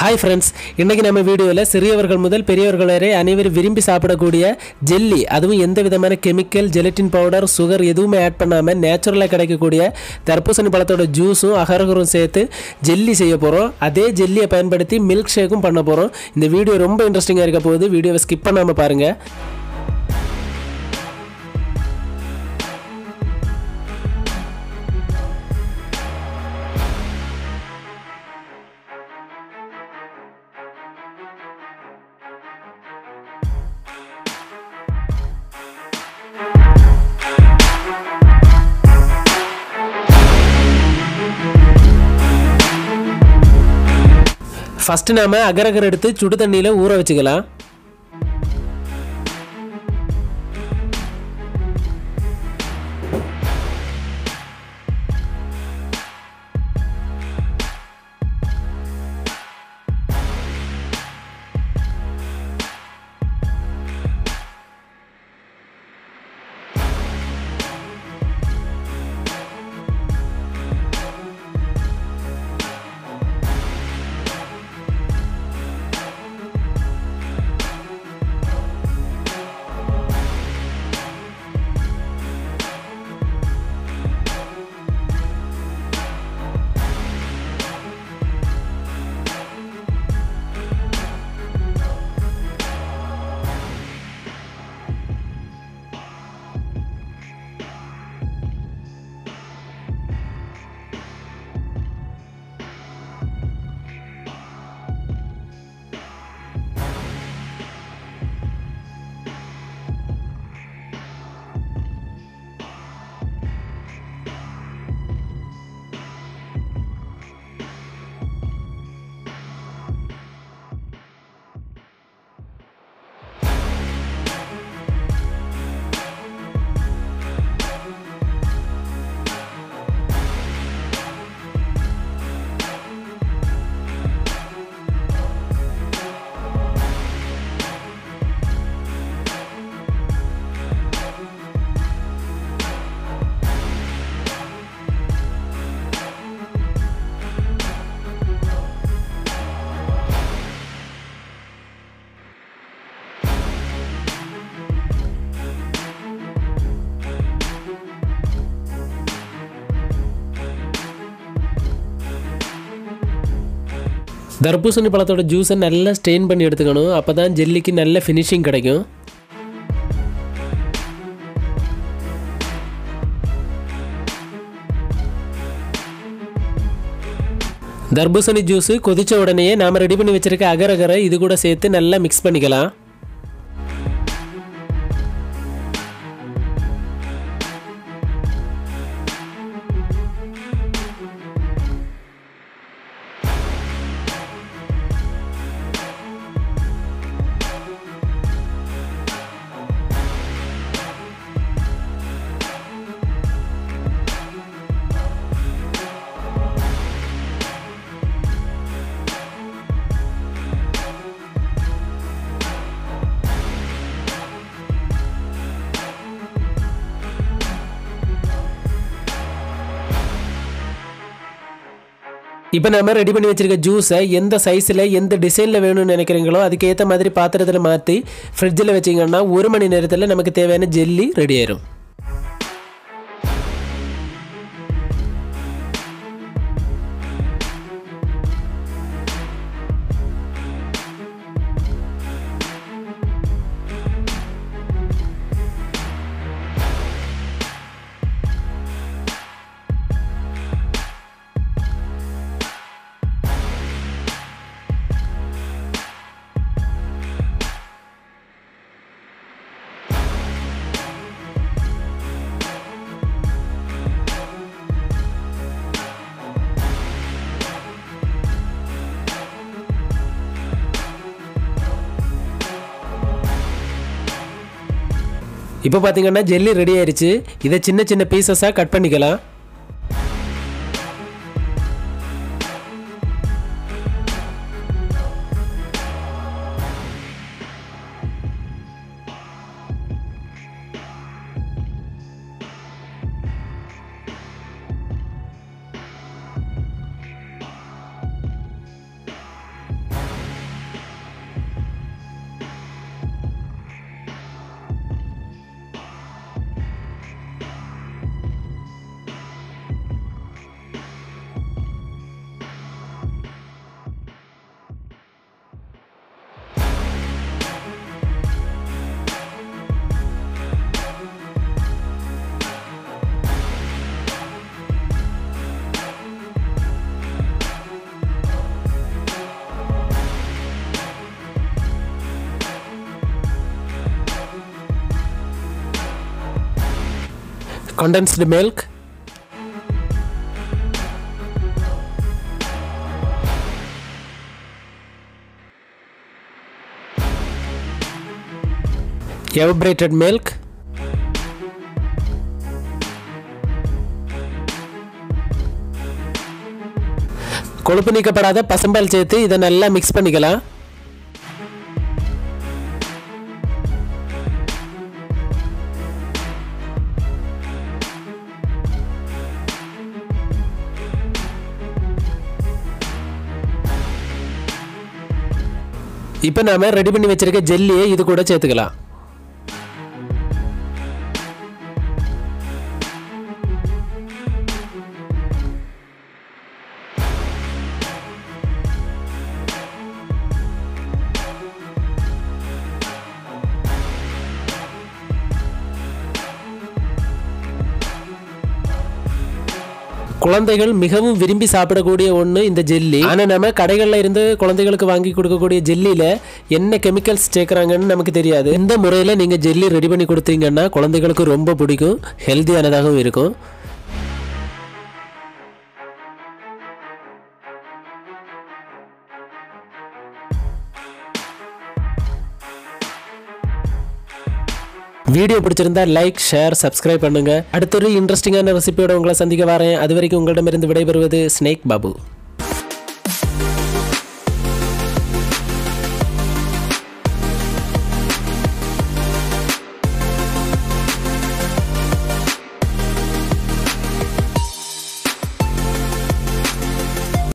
hi friends இன்றைக்கி நம்ம வீடியோவில் சிறியவர்கள் முதல் பெரியவர்கள் வரை அனைவரும் விரும்பி சாப்பிடக்கூடிய ஜெல்லி அதுவும் எந்த விதமான கெமிக்கல் ஜெலட்டின் பவுடர் சுகர் எதுவுமே ஆட் பண்ணாமல் நேச்சுரலாக கிடைக்கக்கூடிய தர்பூசணி பழத்தோட ஜூஸும் அகரகரும் சேர்த்து ஜெல்லி செய்ய போகிறோம் அதே ஜெல்லியை பயன்படுத்தி மில்க் ஷேக்கும் பண்ண போகிறோம் இந்த வீடியோ ரொம்ப இன்ட்ரெஸ்டிங்காக இருக்க போகுது வீடியோவை ஸ்கிப் பண்ணாமல் பாருங்கள் ஃபஸ்ட்டு நாம அகரகர் எடுத்து சுடு தண்ணியில் ஊற வச்சுக்கலாம் தர்பூசணி பழத்தோட ஜூஸை நல்லா ஸ்டெயின் பண்ணி எடுத்துக்கணும் அப்போ தான் ஜெல்லிக்கு நல்ல ஃபினிஷிங் கிடைக்கும் தர்பூசணி ஜூஸு கொதித்த உடனேயே நாம் ரெடி பண்ணி வச்சுருக்க அகர் அகரை இது கூட சேர்த்து நல்லா மிக்ஸ் பண்ணிக்கலாம் இப்போ நம்ம ரெடி பண்ணி வச்சிருக்க ஜூஸை எந்த சைஸில் எந்த டிசைனில் வேணும்னு நினைக்கிறீங்களோ அதுக்கு ஏற்ற மாதிரி பாத்திரத்தில் மாற்றி ஃப்ரிட்ஜில் வச்சிங்கன்னா ஒரு மணி நேரத்தில் நமக்கு தேவையான ஜெல்லி ரெடி ஆயிரும் இப்போ பார்த்தீங்கன்னா ஜெல்லி ரெடி ஆயிடுச்சு இதை சின்ன சின்ன பீசஸாக கட் பண்ணிக்கலாம் condensed milk evaporated milk கொழுப்பு நீக்கப்படாத பசும்பால் சேர்த்து இதை நல்லா மிக்ஸ் பண்ணிக்கலாம் இப்போ நாம ரெடி பண்ணி வச்சிருக்க ஜெல்லியை இது கூட சேர்த்துக்கலாம் குழந்தைகள் மிகவும் விரும்பி சாப்பிடக்கூடிய ஒன்று இந்த ஜெல்லி ஆனால் நம்ம கடைகளில் இருந்து குழந்தைகளுக்கு வாங்கி கொடுக்கக்கூடிய ஜெல்லியில் என்ன கெமிக்கல்ஸ் சேர்க்குறாங்கன்னு நமக்கு தெரியாது இந்த முறையில் நீங்கள் ஜெல்லி ரெடி பண்ணி கொடுத்தீங்கன்னா குழந்தைகளுக்கு ரொம்ப பிடிக்கும் ஹெல்த்தியானதாகவும் இருக்கும் வீடியோ பிடிச்சிருந்தா லைக் ஷேர் சப்ஸ்கிரைப் பண்ணுங்க அடுத்த ஒரு இன்ட்ரெஸ்டிங்கான ரெசிபியோட உங்களை சந்திக்க வரேன் அது வரைக்கும் உங்களிடமிருந்து விடைபெறுவது ஸ்னேக் பாபு